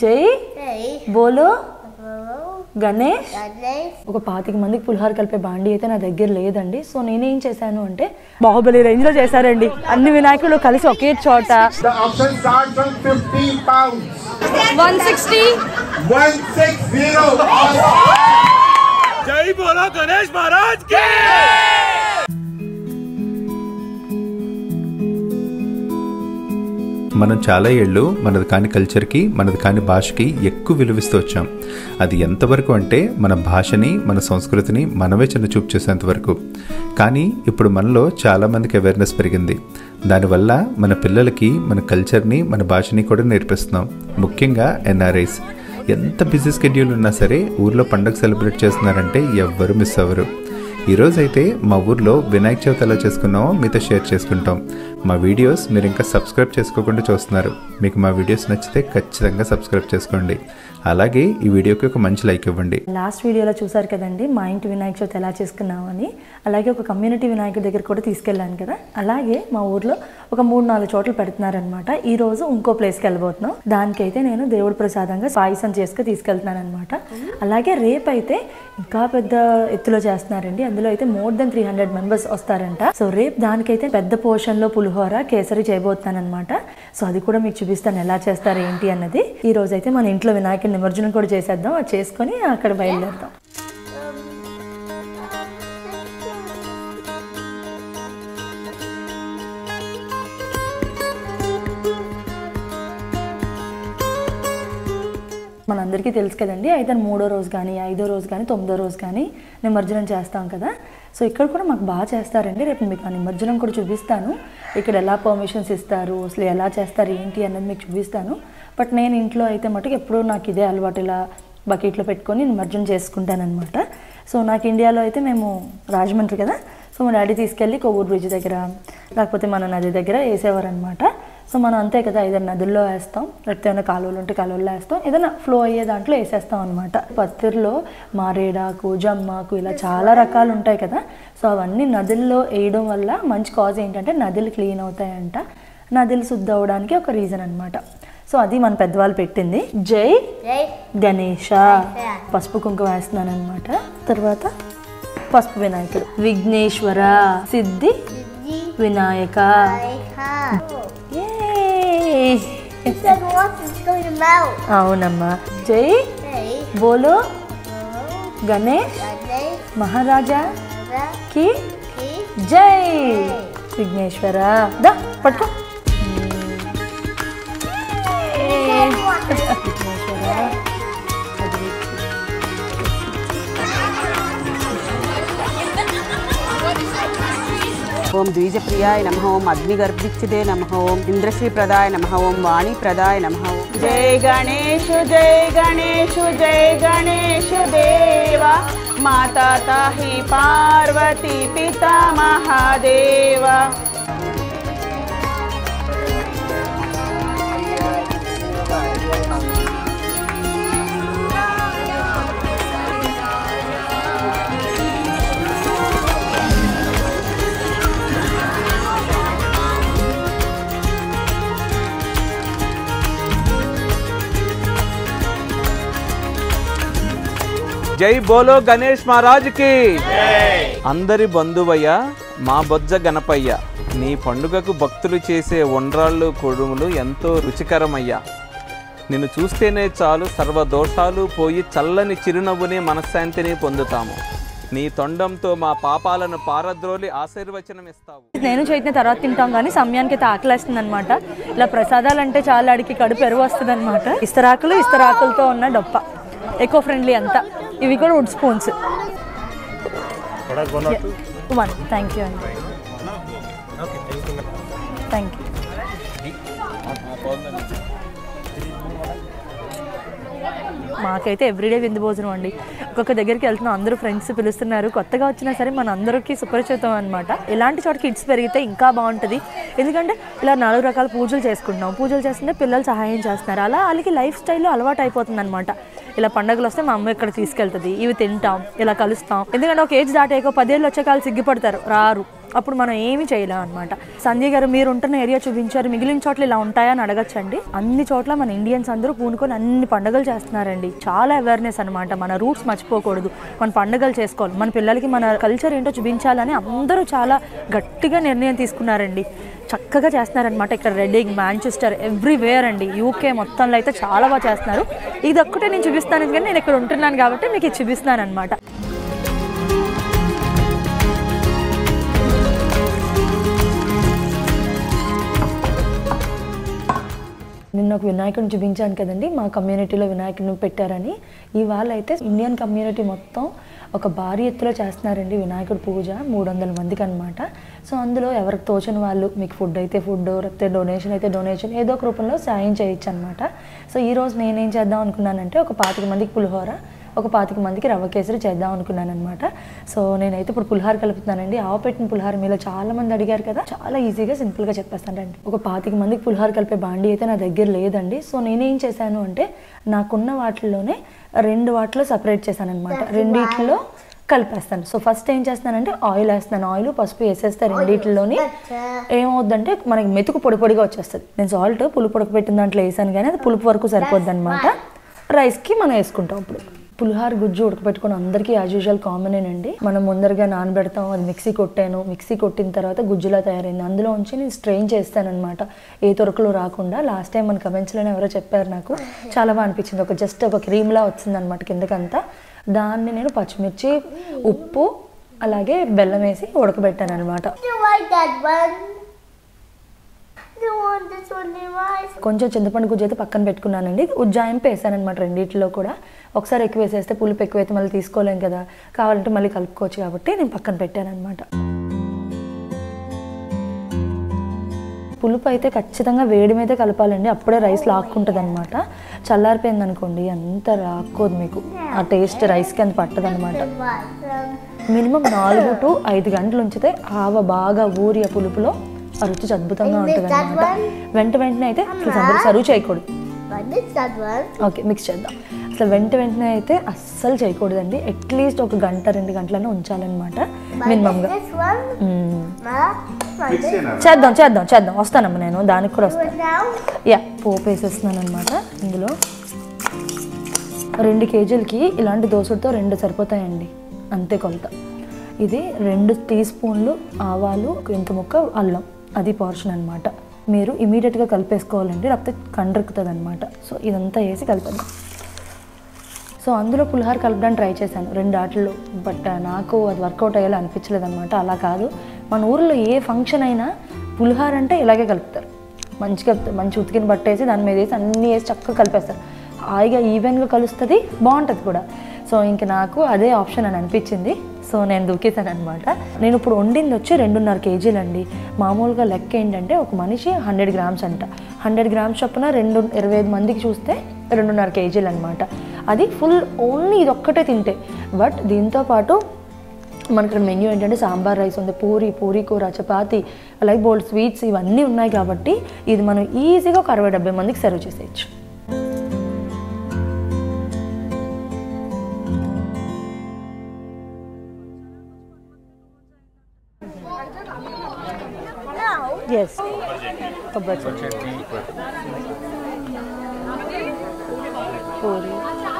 జై Hey. బోలో Hello. Ganesh Ganesh. ఒక పాతిక మందికి పులిహోర కలిపే బాండి అయితే నా దగ్గర లేదండి సో నేనేం చేశాను అంటే బాహుబలి రేంజ్ లో చేశారండి అన్ని వినాయకులు కలిసి ఒకే చోట The option starts from 50 pounds. One sixty 160. जय बोलो गणेश महाराज की మనం చాలా ఏళ్ళు మనది కాని కల్చర్కి మనది కాని భాషకి ఎక్కువ విలువిస్తూ వచ్చాం అది ఎంతవరకు అంటే మన భాషని మన సంస్కృతిని మనమే చిన్న చూపు చేసేంత వరకు కానీ ఇప్పుడు మనలో చాలామందికి అవేర్నెస్ పెరిగింది దానివల్ల మన పిల్లలకి మన కల్చర్ని మన భాషని కూడా నేర్పిస్తున్నాం ముఖ్యంగా ఎన్ఆర్ఐస్ ఎంత బిజీ స్కెడ్యూల్ ఉన్నా సరే ఊర్లో పండుగ సెలబ్రేట్ చేస్తున్నారంటే ఎవ్వరు మిస్ అవ్వరు ఈరోజైతే మా ఊర్లో వినాయక చవితి ఎలా చేసుకున్నామో మీతో షేర్ చేసుకుంటాం మా వీడియోస్ మీరు ఇంకా సబ్స్క్రైబ్ చేసుకోకుండా చూస్తున్నారు మీకు మా వీడియోస్ నచ్చితే ఖచ్చితంగా సబ్స్క్రైబ్ చేసుకోండి అలాగే ఈ వీడియోకి ఒక మంచి లైక్ ఇవ్వండి లాస్ట్ వీడియోలో చూసారు కదండి మా ఇంటి వినాయక చవితి ఎలా చేసుకున్నామని అలాగే ఒక కమ్యూనిటీ వినాయకుడి దగ్గర కూడా తీసుకెళ్ళాను కదా అలాగే మా ఊర్లో ఒక మూడు నాలుగు చోట్ల పెడుతున్నారనమాట ఈ రోజు ఇంకో ప్లేస్కి వెళ్ళబోతున్నాం దానికైతే నేను దేవుడి ప్రసాదంగా పాయసం చేసుకు తీసుకెళ్తున్నాను అనమాట అలాగే రేపు అయితే ఇంకా పెద్ద ఎత్తులో చేస్తున్నారండి అందులో అయితే more than three hundred members వస్తారంట సో రేపు దానికైతే పెద్ద పోర్షన్లో పులిహోర కేసరి చేయబోతున్నాను అనమాట సో అది కూడా మీకు చూపిస్తాను ఎలా చేస్తారు ఏంటి అన్నది ఈ రోజు అయితే మన ఇంట్లో వినాయకుడి నిమజ్జనం కూడా చేసేద్దాం అది చేసుకొని అక్కడ బయలుదేరుదాం మనందరికీ తెలుసు కదండి అయితే మూడో రోజు కానీ ఐదో రోజు కానీ తొమ్మిదో రోజు కానీ నిమజ్జనం చేస్తాం కదా సో ఇక్కడ కూడా మాకు బాగా చేస్తారండి రేపు మీకు ఆ నిమజ్జనం కూడా చూపిస్తాను ఇక్కడ ఎలా పర్మిషన్స్ ఇస్తారు అసలు ఎలా చేస్తారు ఏంటి అన్నది మీకు చూపిస్తాను బట్ నేను ఇంట్లో అయితే మటుకు ఎప్పుడూ నాకు ఇదే అలవాటు ఇలా బకెట్లో పెట్టుకొని నిమజ్జనం చేసుకుంటానమాట సో నాకు ఇండియాలో అయితే మేము రాజమండ్రి కదా సో మా డాడీ తీసుకెళ్ళి కొవ్వూరు బ్రిడ్జ్ దగ్గర లేకపోతే మన నది దగ్గర వేసేవారు అనమాట సో మనం అంతే కదా ఏదైనా నదుల్లో వేస్తాం లేకపోతే ఏమైనా కాలువలు ఉంటే కాలువల్లో వేస్తాం ఏదైనా ఫ్లో అయ్యే దాంట్లో వేసేస్తాం అనమాట పత్తిరిలో మారేడాకు జమ్మాకు ఇలా చాలా రకాలు ఉంటాయి కదా సో అవన్నీ నదుల్లో వేయడం వల్ల మంచి కాజ్ ఏంటంటే నదులు క్లీన్ అవుతాయంట నదులు శుద్ధ అవడానికి ఒక రీజన్ అనమాట సో అది మన పెద్దవాళ్ళు పెట్టింది జై Jai. గణేష పసుపు కుంకుమ వేస్తున్నాను అనమాట తర్వాత పసుపు వినాయకుడు విఘ్నేశ్వర సిద్ధి Siddhi. Vinayaka Aika. Yay! Then what is going to melt? అవునమ్మా జై Jai. బోలో Hello. గణేష్ Ganesh. మహారాజా Mother. కి Ki. జై విఘ్నేశ్వర దా పట్టుకో విఘ్నేశ్వర ఓం ద్విజప్రియాయ నమ ఓం అగ్నిగర్భిచ్చిదే నమ ఓం ఇంద్రశ్రీప్రదాయ నమ ఓం వాణిప్రదాయ నమ ఓం జై గణేషు జై గణేషు జై గణేషు దేవ మాతా తాహి పార్వతి పితా మహాదేవ జై బోలో గణేష్ మహారాజ్ కి అందరి బంధువయ్య మా బొజ్జ గణపయ్య నీ పండుగకు భక్తులు చేసే వండ్రాళ్ళు కొడుములు ఎంతో రుచికరమయ్యా నిన్ను చూస్తేనే చాలు సర్వ దోషాలు పోయి చల్లని చిరునవ్వుని మనశ్శాంతిని పొందుతాము నీ తొండంతో మా పాపాలను పారద్రోలి ఆశీర్వచనం ఇస్తావు నేను చైతన్య తర్వాత తింటాం కానీ సమయానికి అయితే ఆకలేస్తుంది అనమాట ఇలా ప్రసాదాలు అంటే చాలా అడిగి కడుపు ఎరువు వస్తుంది అనమాట ఇస్తరాకులు ఇస్తరాకులతో ఉన్న డొప్ప ఎకో ఫ్రెండ్లీ అంతా ఇవి కూడా wood spoons one thank you అండి థ్యాంక్ యూ మాకైతే ఎవ్రీడే విందు భోజనం అండి ఒక్కొక్క దగ్గరికి వెళ్తున్నాం అందరూ ఫ్రెండ్స్ పిలుస్తున్నారు కొత్తగా వచ్చినా సరే మన అందరికీ సుపరిచితం అనమాట ఇలాంటి చోట కిడ్స్ పెరిగితే ఇంకా బాగుంటుంది ఎందుకంటే ఇలా నాలుగు రకాల పూజలు చేసుకుంటున్నాం పూజలు చేస్తుంటే పిల్లలు సహాయం చేస్తున్నారు అలా వాళ్ళకి లైఫ్ స్టైల్లో అలవాటు అయిపోతుంది అనమాట ఇలా పండుగలు వస్తే మా అమ్మ ఇక్కడ తీసుకెళ్తుంది ఇవి తింటాం ఇలా కలుస్తాం ఎందుకంటే ఒక ఏజ్ దాటాక పదేళ్ళు వచ్చే కాళ్ళు సిగ్గుపడతారు రారు అప్పుడు మనం ఏమీ చేయలేం అనమాట సంజయ్ గారు మీరు ఉంటున్న ఏరియా చూపించారు మిగిలిన చోట్ల ఇలా ఉంటాయా అని అడగచ్చండి అన్ని చోట్ల మన ఇండియన్స్ అందరూ పూనుకొని అన్ని పండుగలు చేస్తున్నారండి చాలా అవేర్నెస్ అనమాట మన రూట్స్ మర్చిపోకూడదు మన పండుగలు చేసుకోవాలి మన పిల్లలకి మన కల్చర్ ఏంటో చూపించాలని అందరూ చాలా గట్టిగా నిర్ణయం తీసుకున్నారండి చక్కగా చేస్తున్నారనమాట ఇక్కడ రెడ్డింగ్ మాంచెస్టర్ ఎవ్రీవేర్ అండి యూకే మొత్తంలో అయితే చాలా బాగా చేస్తున్నారు ఇది ఒక్కటే నేను చూపిస్తాను కానీ నేను ఇక్కడ ఉంటున్నాను కాబట్టి మీకు ఇది చూపిస్తున్నాను అనమాట నిన్న ఒక వినాయకుడిని చూపించాను కదండి మా కమ్యూనిటీలో వినాయకుడిని పెట్టారని ఇవాళ అయితే ఇండియన్ కమ్యూనిటీ మొత్తం ఒక భారీ ఎత్తులో చేస్తున్నారండి వినాయకుడి పూజ మూడు వందల మందికి అనమాట సో అందులో ఎవరికి తోచని వాళ్ళు మీకు ఫుడ్ అయితే ఫుడ్ లేకపోతే డొనేషన్ అయితే డొనేషన్ ఏదో ఒక రూపంలో సాయం చేయొచ్చు అనమాట సో ఈరోజు నేనేం చేద్దాం అనుకున్నానంటే ఒక పాతిక మందికి పులిహోర ఒక పాతిక మందికి రవ్వ కేసరి చేద్దాం అనుకున్నాను అనమాట సో నేనైతే ఇప్పుడు పులిహార కలుపుతున్నానండి ఆవు పెట్టిన పులిహార మీలో చాలా మంది అడిగారు కదా చాలా ఈజీగా సింపుల్గా చెప్పేస్తానండి ఒక పాతిక మందికి పులిహార కలిపే బాండి అయితే నా దగ్గర లేదండి సో నేనేం చేశాను అంటే నాకున్న వాటిల్లోనే రెండు వాటిలో సపరేట్ చేశాను అనమాట రెండిట్లో కలిపేస్తాను సో ఫస్ట్ ఏం చేస్తానంటే ఆయిల్ వేస్తాను ఆయిల్ పసుపు వేసేస్తే రెండిట్లోని ఏమవుద్దంటే మనకి మెతుకు పొడి పొడిగా వచ్చేస్తుంది నేను సాల్ట్ పులుపు పొడక పెట్టిన దాంట్లో వేసాను కానీ అది పులుపు వరకు సరిపోద్ది అనమాట రైస్కి మనం వేసుకుంటాం ఇప్పుడు పులిహార గుజ్జు ఉడకపెట్టుకుని అందరికీ యాజ్ యూజువల్ కామనేనండి మనం ముందరగా నానబెడతాం అది మిక్సీ కొట్టాను మిక్సీ కొట్టిన తర్వాత గుజ్జులా తయారైంది అందులో ఉంచి నేను స్ట్రెయిన్ చేస్తానన్నమాట ఏ తొరకలు రాకుండా లాస్ట్ టైం మన కమెంట్స్లోనే ఎవరో చెప్పారు నాకు చాలా బాగా అనిపించింది ఒక జస్ట్ ఒక క్రీమ్లా వచ్చిందనమాట కిందకంతా దాన్ని నేను పచ్చిమిర్చి ఉప్పు అలాగే బెల్లం వేసి ఉడకబెట్టాను అనమాట Do you like that one? You want this one, Levi's? కొంచెం చింతపండు గుజ్జు అయితే పక్కన పెట్టుకున్నానండి ఉజ్జాయింపు వేసాను అనమాట రెండిట్లో కూడా ఒకసారి ఎక్కువ వేసేస్తే పులుపు ఎక్కువైతే మళ్ళీ తీసుకోలేం కదా కావాలంటే మళ్ళీ కలుపుకోవచ్చు కాబట్టి నేను పక్కన పెట్టాను అనమాట పులుపు అయితే ఖచ్చితంగా వేడి మీద కలపాలండి అప్పుడే రైస్ లాక్కుంటుంది అనమాట చల్లారిపోయింది అనుకోండి అంత రాక్కోదు మీకు ఆ టేస్ట్ రైస్కి అంత పట్టదు అనమాట మినిమం నాలుగు టు ఐదు గంటలు ఉంచితే ఆవ బాగా ఊరి ఆ పులుపులో ఆ రుచి అద్భుతంగా ఉంటుంది అనమాట వెంట వెంటనే అయితే అసలు అందరూ సర్వ్ చేయకూడదు What is that one? Okay mix చేద్దాం అసలు వెంట వెంటనే అయితే అస్సలు చేయకూడదండి అట్లీస్ట్ ఒక గంట రెండు గంటలైనా ఉంచాలన్నమాట మినిమంగా This one? Ma? What is చేద్దాం చేద్దాం చేద్దాం వస్తానమ్మా నేను దానికి కూడా వస్తాను it now? యా పోపు వేసేస్తున్నాను అనమాట ఇందులో రెండు కేజీలకి ఇలాంటి దోసలతో రెండు సరిపోతాయండి అంతే కొలత ఇది రెండు టీ స్పూన్లు ఆవాలు ఇంత ముక్క అల్లం అది పోర్షన్ అనమాట మీరు ఇమీడియట్గా కలిపేసుకోవాలండి లేకపోతే కండ్రెక్కుతుంది అనమాట సో ఇదంతా వేసి కలిపేద్దాం సో అందులో పులిహార కలపడానికి ట్రై చేశాను రెండు ఆటల్లో బట్ నాకు అది వర్కౌట్ అయ్యేలా అనిపించలేదు అనమాట అలా కాదు మన ఊర్లో ఏ ఫంక్షన్ అయినా పులిహార అంటే ఇలాగే కలుపుతారు మంచిగా మంచి ఉతికిన బట్టేసి దాని మీద వేసి అన్నీ వేసి చక్కగా కలిపేస్తారు హాయిగా ఈవెన్గా కలుస్తుంది బాగుంటుంది కూడా సో ఇంక నాకు అదే ఆప్షన్ అని అనిపించింది సో నేను దూకేశాను అనమాట నేను ఇప్పుడు వండింది వచ్చి రెండున్నర కేజీలు అండి మామూలుగా లెక్క ఏంటంటే ఒక మనిషి హండ్రెడ్ గ్రామ్స్ అంట హండ్రెడ్ గ్రామ్స్ చొప్పున రెండు ఇరవై ఐదు మందికి చూస్తే రెండున్నర కేజీలు అనమాట అది ఫుల్ ఓన్లీ ఇది ఒక్కటే తింటే బట్ దీంతో పాటు మనకి ఇక్కడ మెన్యూ ఏంటంటే సాంబార్ రైస్ ఉంది పూరి పూరి కూర చపాతి అలాగే బోల్డ్ స్వీట్స్ ఇవన్నీ ఉన్నాయి కాబట్టి ఇది మనం ఈజీగా ఒక అరవై డెబ్బై మందికి సర్వ్ చేసేయచ్చు ఎస్ కొబ్బరి చట్నీ పూరి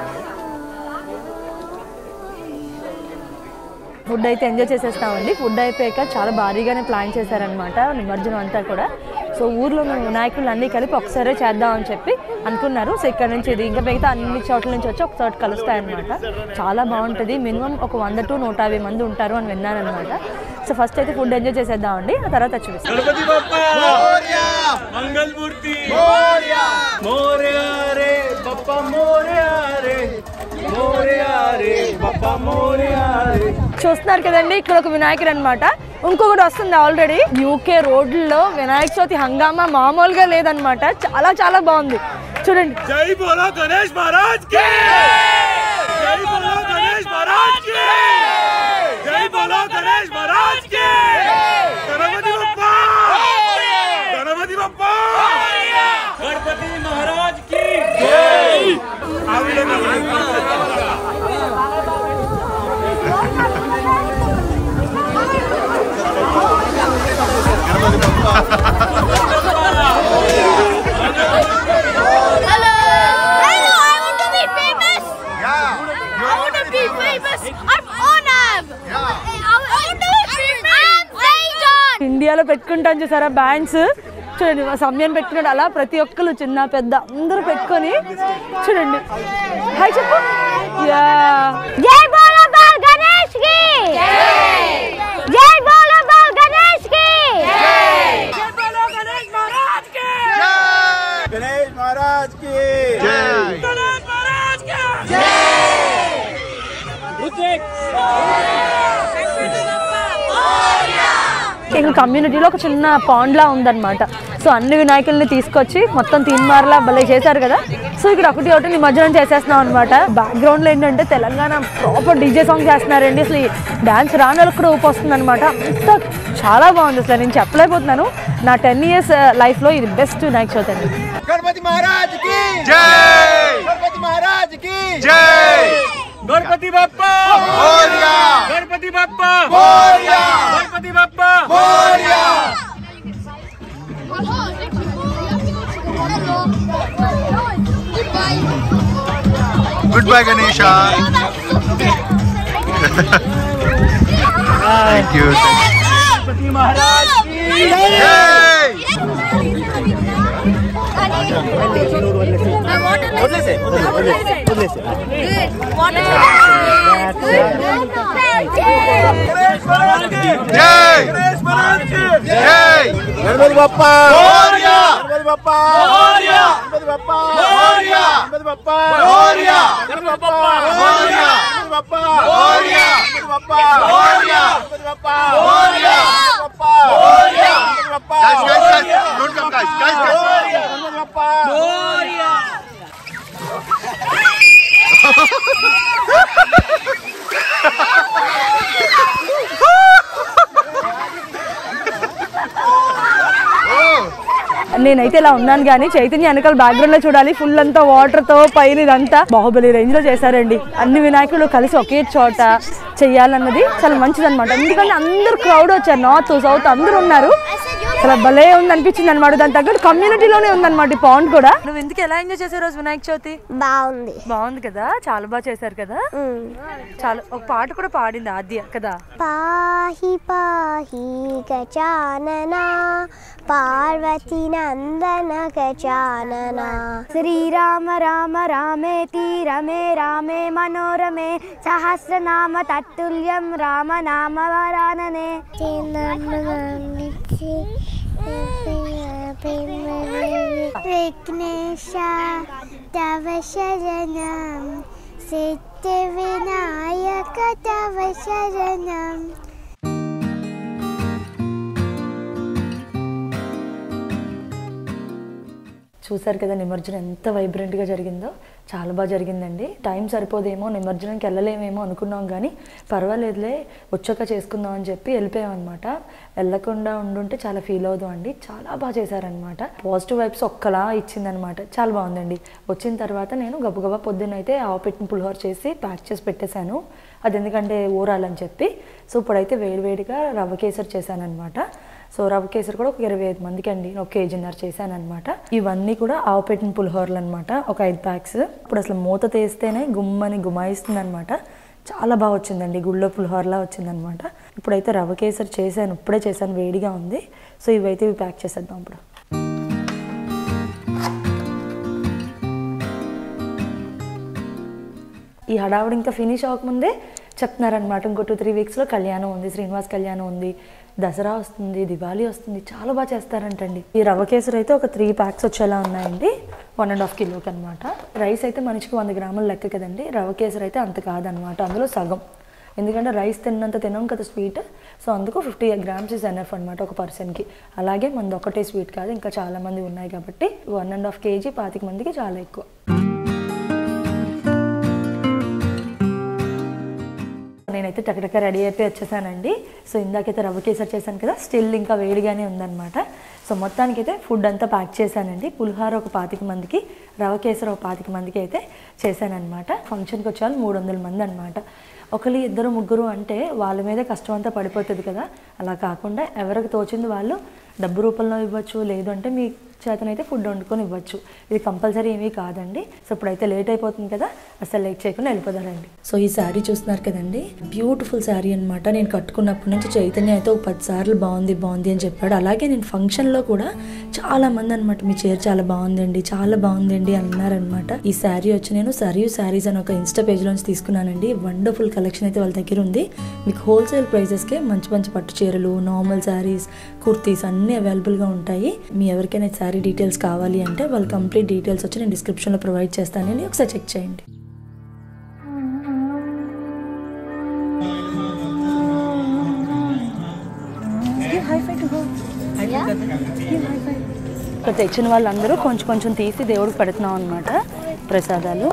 ఫుడ్ అయితే ఎంజాయ్ చేసేస్తామండి ఫుడ్ అయిపోయాక చాలా భారీగానే ప్లాన్ చేశారనమాట నిమజ్జనం అంతా కూడా సో ఊర్లో ఉన్న వినాయకులు అన్నీ కలిపి ఒకసారే చేద్దామని చెప్పి అనుకున్నారు సో ఇక్కడ నుంచి ఇది ఇంకా మిగతా అన్ని చోట్ల నుంచి వచ్చి ఒక చోట కలుస్తాయన్నమాట చాలా బాగుంటుంది మినిమం ఒక వంద టు నూట యాభై మంది ఉంటారు అని విన్నానమాట సో ఫస్ట్ అయితే ఫుడ్ ఎంజాయ్ చేసేద్దామండి ఆ తర్వాత చూపిస్తాం गणपति बप्पा मंगल मूर्ति मोरया रे बप्पा मोरया रे मोरया रे बप्पा मोरया रे చూస్తున్నారు కదండి ఇక్కడ ఒక వినాయకుడు అనమాట ఇంకొకటి వస్తుంది ఆల్రెడీ యూకే రోడ్లలో వినాయక చవితి హంగామా మామూలుగా లేదనమాట చాలా చాలా బాగుంది చూడండి जय बोलो गणेश महाराज की जय बोलो गणेश महाराज की जय बोलो गणेश महाराज की गणपति बप्पा गणपति बप्पा गणपति महाराज की जय అలా పెట్టుకుంటాను చూసారా బ్యాండ్స్ చూడండి మా సమయం పెట్టుకున్నాడు అలా ప్రతి ఒక్కరు చిన్న పెద్ద అందరూ పెట్టుకొని చూడండి హాయ్ చెప్పు యా జై బోలో బాల్ గణేష్ కి జై బోలో బాల్ గణేష్ కి गणेश महाराज की ఇంకా కమ్యూనిటీలో ఒక చిన్న పాండ్ లా ఉందన్నమాట సో అన్ని వినాయకుల్ని తీసుకొచ్చి మొత్తం తీన్మార్లా భలే చేశారు కదా సో ఇక్కడ ఒకటి ఒకటి నిమజ్జనం చేసేస్తున్నాం అనమాట బ్యాక్గ్రౌండ్ లో ఏంటంటే తెలంగాణ ప్రాపర్ డీజే సాంగ్ చేస్తున్నారండి అసలు డాన్స్ రాని వాళ్ళకి కూడా ఊపు వస్తుంది అనమాట అంత చాలా బాగుంది అసలు నేను చెప్పలేకపోతున్నాను నా టెన్ ఇయర్స్ లైఫ్ లో ఇది బెస్ట్ వినాయక చవితి అండి गणपति महाराज की जय गणपति महाराज की जय गणपति बाप्पा बोलिया गणपति बाप्पा बोलिया गणपति बाप्पा बोलिया good bye Ganesha thank you Ganpati Maharaj की गणेश महाराज की జై गणेश महाराज की జై गणपति बप्पा बोलिया गणपति बप्पा बोलिया गणपति बप्पा बोलिया गणपति बप्पा बोलिया गणपति बप्पा बोलिया गणपति बप्पा बोलिया गणपति बप्पा बोलिया गणपति बप्पा बोलिया गणपति बप्पा बोलिया Ganpati Bappa guys guys guys don't come guys guys guys Ganpati Bappa నేనైతే ఇలా ఉన్నాను కానీ చైతన్య వెనకాల బ్యాక్గ్రౌండ్ లో చూడాలి ఫుల్ అంతా వాటర్ తో పైన ఇదంతా బాహుబలి రేంజ్ లో చేశారండి అన్ని వినాయకులు కలిసి ఒకే చోట చెయ్యాలన్నది చాలా మంచిది అనమాట ఎందుకంటే అందరు క్రౌడ్ వచ్చారు నార్త్ సౌత్ అందరూ ఉన్నారు చాలా భలే ఉంది అనిపించింది అనమాట దాని తగ్గట్టు కమ్యూనిటీలోనే ఉందన్నమాట ఈ పాండ్ కూడా నువ్వు ఎందుకు ఎలా ఎంజాయ్ చేసే రోజు వినాయక చవితి బాగుంది బాగుంది కదా చాలా బాగా చేశారు కదా చాలా ఒక పాట కూడా పాడింది ఆద్య కదా పాహి పాహి గజానన పార్వతి నందన గజానన శ్రీరామ రామ రామేతి రమే రామే మనోరమే సహస్రనామ తత్తుల్యం రామ నామ వరాననే విఘ్నేశ తవ శరణం సిద్ధి వినాయక తవ శరణం చూసారు కదా నిమజ్జనం ఎంత వైబ్రెంట్గా జరిగిందో చాలా బాగా జరిగిందండి టైం సరిపోదేమో నిమజ్జనంకి వెళ్ళలేమేమో అనుకున్నాం కానీ పర్వాలేదులే వచ్చాక చేసుకుందాం అని చెప్పి వెళ్ళిపోయాం అనమాట వెళ్ళకుండా ఉండుంటే చాలా ఫీల్ అవుదాం అండి చాలా బాగా చేశారనమాట పాజిటివ్ వైబ్స్ ఒక్కలా ఇచ్చిందనమాట చాలా బాగుందండి వచ్చిన తర్వాత నేను గబగబా పొద్దున్న అయితే ఆవు పెట్టిన పులిహోర చేసి ప్యాక్ చేసి పెట్టేశాను అది ఎందుకంటే ఊరాలని చెప్పి సో ఇప్పుడైతే వేడివేడిగా రవ్వ కేసరి చేశానమాట సో రవ్వ కేసరి కూడా ఒక ఇరవై ఐదు మందికి అండి ఒక కేజీన్నర చేశాను అనమాట ఇవన్నీ కూడా ఆవు పెట్టిన పులిహోరలు అనమాట ఒక ఐదు ప్యాక్స్ ఇప్పుడు అసలు మూత తీస్తేనే గుమ్మని గుమాయిస్తుంది అనమాట చాలా బాగా వచ్చిందండి గుళ్ళో పులిహోరలా వచ్చిందనమాట ఇప్పుడైతే రవ్వ కేసరి చేశాను ఇప్పుడే చేశాను వేడిగా ఉంది సో ఇవైతే ఇవి ప్యాక్ చేసేద్దాం ఇప్పుడు ఈ హడావుడి ఇంకా ఫినిష్ అవ్వకముందే చెప్తున్నారనమాట ఇంకో టూ త్రీ వీక్స్లో కళ్యాణం ఉంది శ్రీనివాస్ కళ్యాణం ఉంది దసరా వస్తుంది దివాళీ వస్తుంది చాలా బాగా చేస్తారంటండి ఈ రవ్వ కేసరి అయితే ఒక త్రీ ప్యాక్స్ వచ్చేలా ఉన్నాయండి వన్ అండ్ హాఫ్ కిలోకి అనమాట రైస్ అయితే మనిషికి వంద గ్రాముల లెక్క కదండి రవ్వ కేసరి అయితే అంత కాదనమాట అందులో సగం ఎందుకంటే రైస్ తిన్నంత తినం కదా స్వీట్ సో అందుకు ఫిఫ్టీ గ్రామ్స్ ఇస్ ఎనఫ్ అనమాట ఒక పర్సన్కి అలాగే మనది ఒకటే స్వీట్ కాదు ఇంకా చాలా మంది ఉన్నాయి కాబట్టి వన్ అండ్ హాఫ్ కేజీ పాతిక మందికి చాలా ఎక్కువ నేనైతే టకటక రెడీ అయిపోయి వచ్చేసానండి సో ఇందాకైతే రవ్వ కేసరి చేశాను కదా స్టిల్ ఇంకా వేడిగానే ఉందన్నమాట సో మొత్తానికైతే ఫుడ్ అంతా ప్యాక్ చేశానండి పులిహార ఒక పాతిక మందికి రవ్వ కేసరి ఒక పాతిక మందికి అయితే చేశానన్నమాట ఫంక్షన్కి వచ్చే వాళ్ళు మూడు వందల మంది అనమాట ఒకరు ఇద్దరు ముగ్గురు అంటే వాళ్ళ మీదే కష్టం అంతా పడిపోతుంది కదా అలా కాకుండా ఎవరికి తోచింది వాళ్ళు డబ్బు రూపంలో ఇవ్వచ్చు లేదు అంటే మీ చేతనైతే ఫుడ్ వండుకొని ఇవ్వచ్చు ఇది కంపల్సరీ ఏమీ కాదండి సో ఇప్పుడైతే లేట్ అయిపోతుంది కదా అసలు లేట్ చేయకుండా వెళ్ళిపోదారండి సో ఈ శారీ చూస్తున్నారు కదండి బ్యూటిఫుల్ శారీ అనమాట నేను కట్టుకున్నప్పటి నుంచి చైతన్య అయితే ఒక పది సార్లు బాగుంది బాగుంది అని చెప్పాడు అలాగే నేను ఫంక్షన్లో కూడా చాలా మంది అనమాట మీ చీర చాలా బాగుందండి చాలా బాగుందండి అన్నారనమాట ఈ శారీ వచ్చి నేను సరియు శారీస్ అని ఒక ఇన్స్టా పేజ్ లోంచి తీసుకున్నానండి వండర్ఫుల్ కలెక్షన్ అయితే వాళ్ళ దగ్గర ఉంది మీకు హోల్సేల్ ప్రైజెస్కే మంచి మంచి పట్టు చీరలు నార్మల్ శారీస్ కుర్తీస్ అన్నీ అవైలబుల్గా ఉంటాయి మీ ఎవరికైనా శారీ డీటెయిల్స్ కావాలి అంటే వాళ్ళ కంప్లీట్ డీటెయిల్స్ వచ్చి నేను డిస్క్రిప్షన్లో ప్రొవైడ్ చేస్తానని ఒకసారి చెక్ చేయండి ఇక్కడ తెచ్చిన వాళ్ళందరూ కొంచెం కొంచెం తీసి దేవుడికి పెడుతున్నాం అనమాట ప్రసాదాలు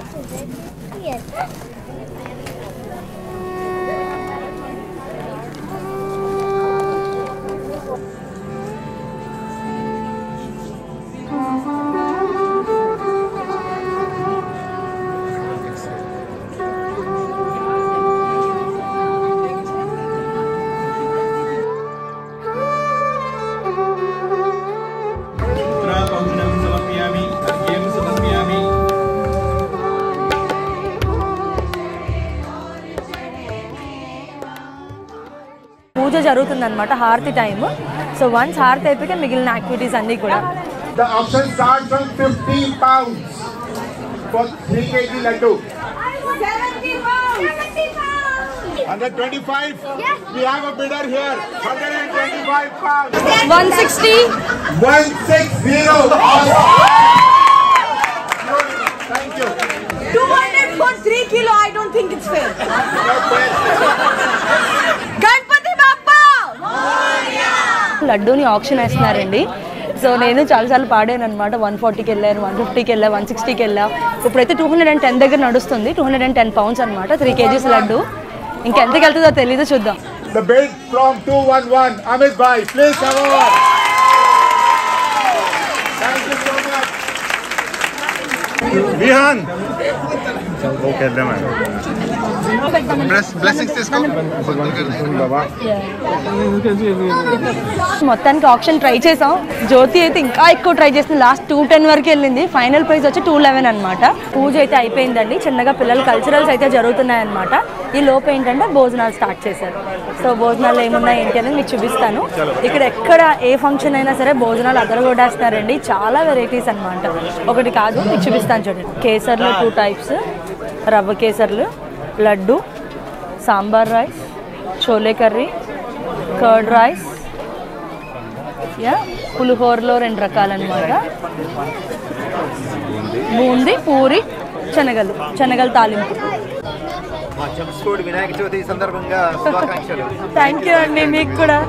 సమర్పయామి అర్ఘ్యం సమర్పయామి పూజ జరుగుతుంది అనమాట హారతి టైం సో వన్స్ హారతి అయిపోతే మిగిలిన యాక్టివిటీస్ అన్నీ కూడా The auction starts from 50 pounds for 3 kg laddu. 70 pounds. 70 pounds. 125. We have a bidder here. 125 pounds. 160 160. Thank you. 200 for 3 kilo, I don't think it's fair. Ganpati Bappa! లడ్డూని option వేస్తున్నారండి so నేను చాలాసార్లు పాడాను అనమాట వన్ ఫార్టీకి వెళ్ళాను వన్ ఫిఫ్టీకి వెళ్ళా వన్ సిక్స్టీకి వెళ్ళా ఇప్పుడైతే టూ హండ్రెడ్ అండ్ టెన్ దగ్గర నడుస్తుంది two hundred and ten pounds అనమాట త్రీ కేజీస్ లడ్డు ఇంకెంతకి వెళ్తుందో తెలీదు చూద్దాం The bid from 211. Amit Bhai, please come over. Thank you so much. Vihan. Okay, them. Blessings తీసుకో బాబా మొత్తానికి ఆప్షన్ ట్రై చేసాం జ్యోతి అయితే ఇంకా ఎక్కువ ట్రై చేసింది లాస్ట్ టూ టెన్ వరకు వెళ్ళింది ఫైనల్ ప్రైస్ వచ్చి టూ లెవెన్ అనమాట పూజ అయితే అయిపోయిందండి చిన్నగా పిల్లల కల్చరల్స్ అయితే జరుగుతున్నాయి అనమాట ఈ లోపు ఏంటంటే భోజనాలు స్టార్ట్ చేశారు సో భోజనాలు ఏమున్నాయి ఏంటి అనేది మీకు చూపిస్తాను ఇక్కడ ఎక్కడ ఏ ఫంక్షన్ అయినా సరే భోజనాలు అదరగొట్టేస్తారండి చాలా వెరైటీస్ అన్నమాట ఒకటి కాదు మీకు చూపిస్తాను చూడండి కేసర్లు టూ టైప్స్ రవ్వ కేసర్లు laddu sambar rice chole curry curd rice yeah పులిహోరలో రెండు రకాలన్నమాట బూంది పూరి శనగలు శనగలు తాలింపు మా జంప్స్కోడ్ వినాయక చవితి సందర్భంగా శుభాకాంక్షలు థ్యాంక్ యూ అండి మీకు కూడా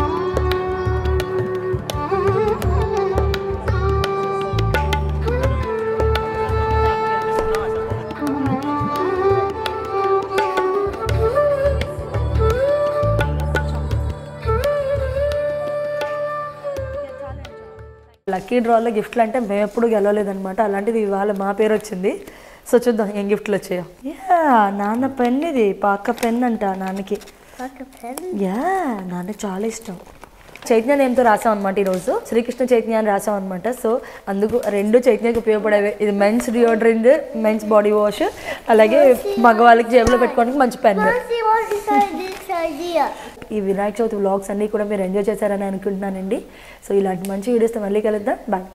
లక్కీ డ్రాలో గిఫ్ట్లు అంటే మేము ఎప్పుడు గెలవలేదన్నమాట అలాంటిది ఇవాళ మా పేరు వచ్చింది సో చూద్దాం ఏం గిఫ్ట్లు వచ్చాయో యా నాన్న పెన్ ఇది పాక పెన్ అంట నాన్నకి యా నాన్నకి చాలా ఇష్టం చైతన్య నేమ్తో రాసాం అనమాట ఈరోజు శ్రీకృష్ణ చైతన్య అని రాసాం అనమాట సో అందుకు రెండు చైతన్యకి ఉపయోగపడేవి ఇది men's deodorant men's body wash అలాగే మగవాళ్ళకి జేబులో పెట్టుకోవడానికి మంచి pen See what inside this idea. ఈ వినాయక చవితి వ్లాగ్స్ అన్నీ కూడా మీరు ఎంజాయ్ చేశారని అనుకుంటున్నానండి సో ఇలాంటి మంచి వీడియోస్తో మళ్ళీ కలుద్దాం బాయ్